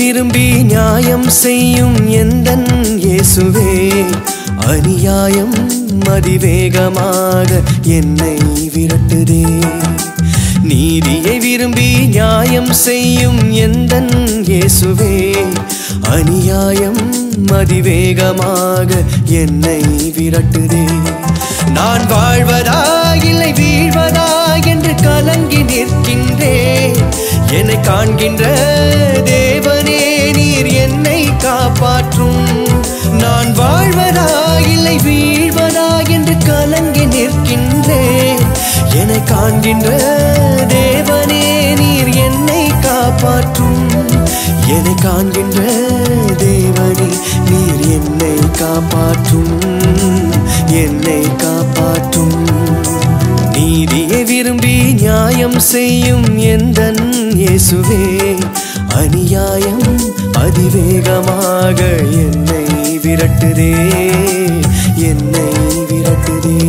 விரும்பி நியாயம் செய்யும் எந்தன் இயேசுவே அநியாயம் அதிவேகமாக என்னை விரட்டுதே நீதியை விரும்பி நியாயம் செய்யும் எந்தன் இயேசுவே அநியாயம் அதிவேகமாக என்னை விரட்டுதே நான் வாழ்வதா இல்லை வீழ்வதா என்று கலங்கி நிற்கின்றேன் என்னை காண்கின்ற தேவனே நீர் என்னை காப்பாற்றும் நான் வாழ்வதா இல்லை வீழ்வதா என்று கலங்கி நிற்கின்றேன் என்னை காண்கின்ற தேவனே நீர் என்னை காப்பாற்றும் என்னை காண்கின்ற தேவனே நீர் என்னை காப்பாற்றும் என்னை காப்பாற்றும் நீதியை விரும்பி நியாயம் செய்யும் எந்தன் இயேசுவே அநியாயம் அதிவேகமாக என்னை விரட்டுதே என்னை விரட்டுதே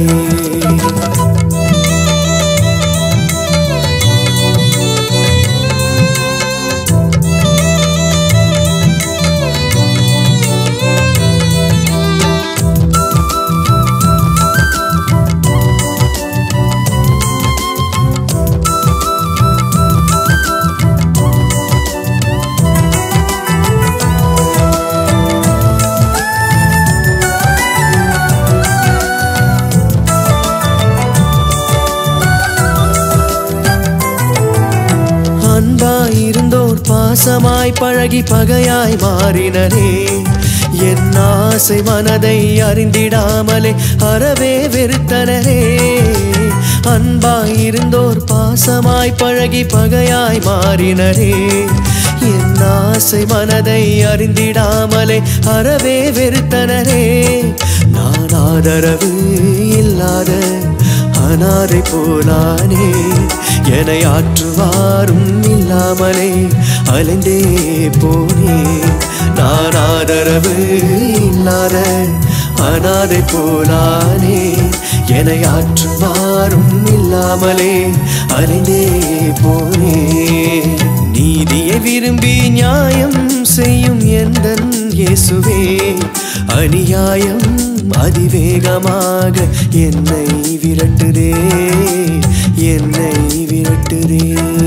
அன்பாயிருந்தோர் பாசமாய் பழகி பகையாய் மாறினரே என் ஆசை மனதை அறிந்திடாமலே அறவே வெறுத்தனரே அன்பாயிருந்தோர் பாசமாய் பழகி பகையாய் மாறினரே என் ஆசை மனதை அறிந்திடாமலே அறவே வெறுத்தனரே நான் ஆதரவு இல்லாத அனாதை போலானே என்னை ஆற்றுவாரும் இல்லாமலே அலைந்தே போனே நான் ஆதரவு இல்லாத அனாதை போலானே என்னை ஆற்றுவாரும் இல்லாமலே அலைந்தே போனே நீதியை விரும்பி நியாயம் செய்யும் எந்தன் இயேசுவே அநியாயம் அதிவேகமாக என்னை விரட்டுதே என்னை விரட்டுதே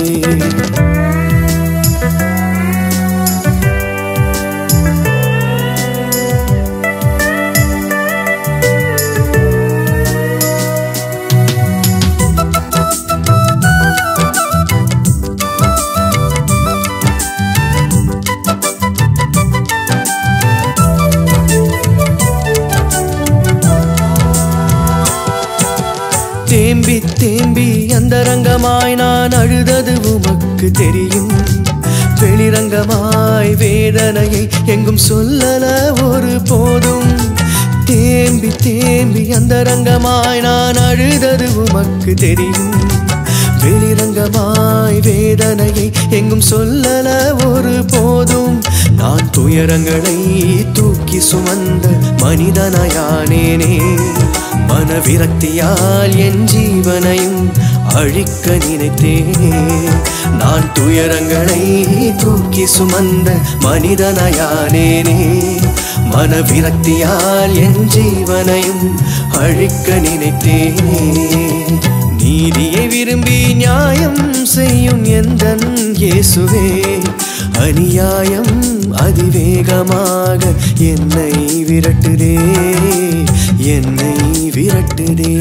தேம்பி தேம்பி அந்தரங்கமாய் நான் அழுதது உமக்கு தெரியும் வெளிரங்கமாய் வேதனையை எங்கும் சொல்லல ஒரு போதும் தேம்பி தேம்பி அந்தரங்கமாய் நான் அழுதது உமக்கு தெரியும் வெளிரங்கமாய் வேதனையை எங்கும் சொல்லல ஒரு போதும் நான் துயரங்களை தூக்கி சுமந்த மனிதனயானேனே மனவிரக்தியால் என் ஜீவனையும் அழிக்க நினைத்தேனே நான் துயரங்களை தூக்கி சுமந்த மனிதனயானேனே மனவிரக்தியால் என் ஜீவனையும் அழிக்க நினைத்தேனே நீதியை விரும்பி நியாயம் செய்யும் எந்தன் இயேசுவே அநியாயம் அதிவேகமாக என்னை விரட்டுதே என்னை விரட்டுதே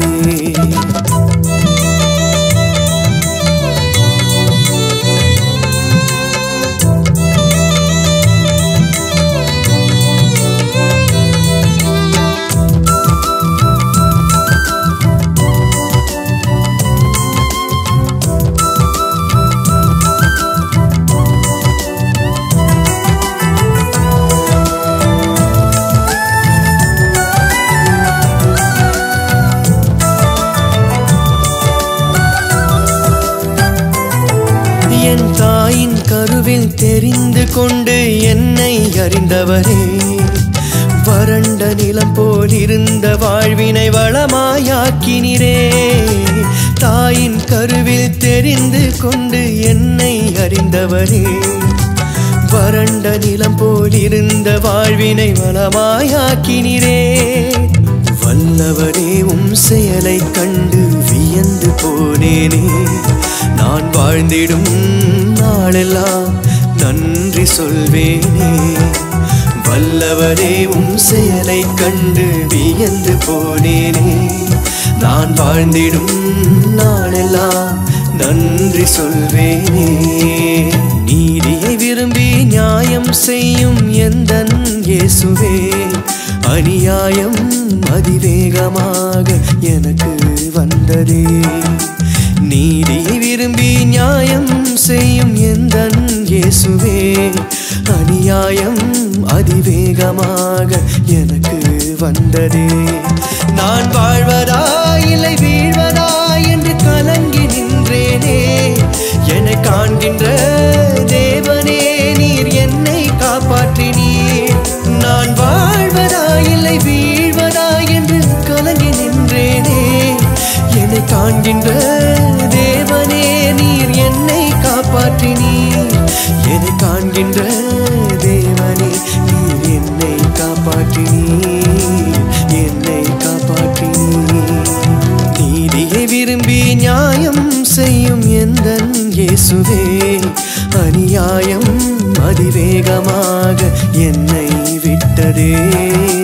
என் தாயின் கருவில் தெரிந்து கொண்டு என்னை அறிந்தவரே வறண்ட நிலம் போல் இருந்த வாழ்வினை வளமாயாக்கினிரே தாயின் கருவில் தெரிந்து கொண்டு என்னை அறிந்தவரே வறண்ட நிலம் போல் இருந்த வாழ்வினை வளமாயாக்கினீரே வல்லவரே உம் செயலை கண்டு வியந்து போனேனே நான் வாழ்ந்திடும் நாளெல்லாம் நன்றி சொல்வேனே வல்லவரே உம் செயலை கண்டு வியந்து போனேனே நான் வாழ்ந்திடும் நாளெல்லாம் நன்றி சொல்வேனே நீதியை விரும்பி நியாயம் செய்யும் எந்தன் இயேசுவே அநியாயம் அதிவேகமாக எனக்கு வந்ததே நீதியை விரும்பி நியாயம் செய்யும் எந்தன் இயேசுவே அநியாயம் அதிவேகமாக எனக்கு வந்ததே நான் வாழ்வதா இல்லை வீழ்வதா என்று கலங்கி நின்றேனே என்னை காண்கின்ற தேவனே நீர் என்னை காப்பாற்றினீர் நான் வாழ்வதா இல்லை வீழ்வதா என்று கலங்கி நின்றேனே என்னை காண்கின்ற தேவனே நீர் என்னை காப்பாற்றினீர் என்னை காண்கின்ற தேவனே நீர் என்னை காப்பாற்றினீர் என்னை காப்பாற்றினீர் நீதியை விரும்பி நியாயம் செய்யும் எந்தன் இயேசுவே அநியாயம் அதிவேகமாக என்னை விட்டதே